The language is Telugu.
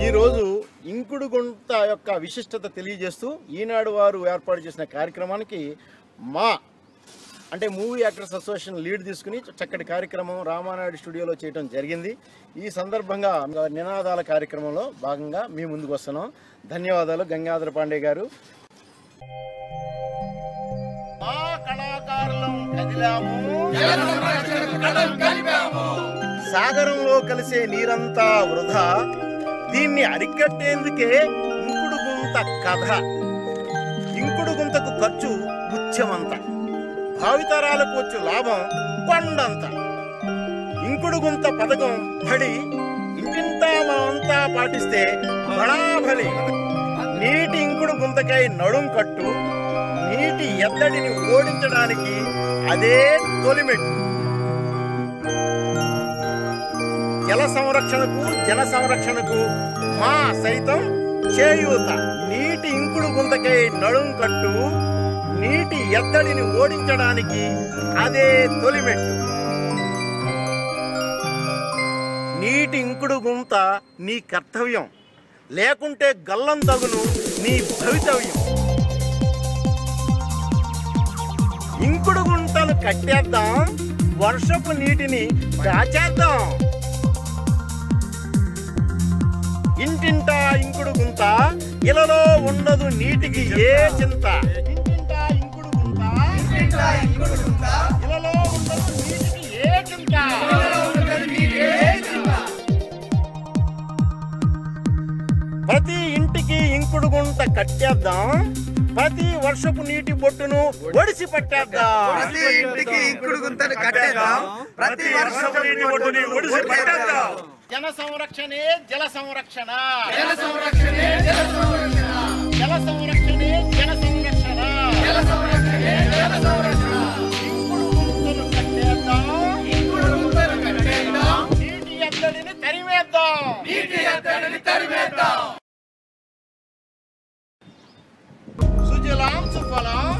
ఈరోజు ఇంకుడు గుంట యొక్క విశిష్టత తెలియజేస్తూ ఈనాడు వారు ఏర్పాటు చేసిన కార్యక్రమానికి మా అంటే మూవీ యాక్టర్స్ అసోసియేషన్ లీడ్ తీసుకుని చక్కటి కార్యక్రమం రామానాయుడు స్టూడియోలో చేయడం జరిగింది ఈ సందర్భంగా నినాదాల కార్యక్రమంలో భాగంగా మీ ముందుకు వస్తున్నాం ధన్యవాదాలు గంగాధర పాండే గారు మా కళాకారులం కదిలాము సాగరంలో కలిసే నీరంతా వృధా దీన్ని అరికట్టేందుకే ఇంకుడు గుంత కథ ఇంకుడు గుంతకు ఖర్చు ముత్యమంత భావితరాలకు వచ్చు లాభం కొండంత ఇంకుడు గుంత పథకం పడి ఇంటింటా మనమంతా పాటిస్తే బడాబలి నీటి ఇంకుడు గుంతకై నడుం కట్టు నీటి ఎద్దడిని ఓడించడానికి అదే తొలిమెట్టు జల సంరక్షణకు జన సంరక్షణకు మా సైతం చేయూత నీటి ఇంకుడు గుంతకై నడుం కట్టు నీటి ఎద్దడిని ఓడించడానికి అదే తొలిమెట్టు నీటి ఇంకుడు గుంత నీ కర్తవ్యం లేకుంటే గల్లం తగును నీ భవితవ్యం ఇంకుడు గుంటలు కట్టేద్దాం వర్షపు నీటిని దాచేద్దాం ఇంటింటా ఇంకుడు గుంత ఇలలో ఉండదు నీటికి ఏ చింత ఇంటింటా ఇంకుడు గుంత ఇలలో ఉండదు నీటికి ఏ చింత ప్రతి ఇంటికి ఇంకుడు గుంట కట్టేద్దాం ప్రతి వర్షపు నీటి బొట్టును ఒడిసి పట్టేద్దాం ప్రతి ఇంటికి ఇంకుడు గుంతను కట్టేద్దాం ప్రతి వర్షపు నీటి బొట్టుని ఒడిసి పట్టేద్దాం జన సంరక్షణే జల సంరక్షణ జల సంరక్షణే జల సంరక్షణ జల సంరక్షణే జల సంరక్షణ జల సంరక్షణే జల సంరక్షణ ఇంకుడు గుంతలు కట్టేద్దాం ఇంకుడు గుంతలు కట్టేద్దాం నీటి ఎద్దడిని తరిమేద్దాం నీటి ఎద్దడిని తరిమేద్దాం సుజలాం సుఫలాం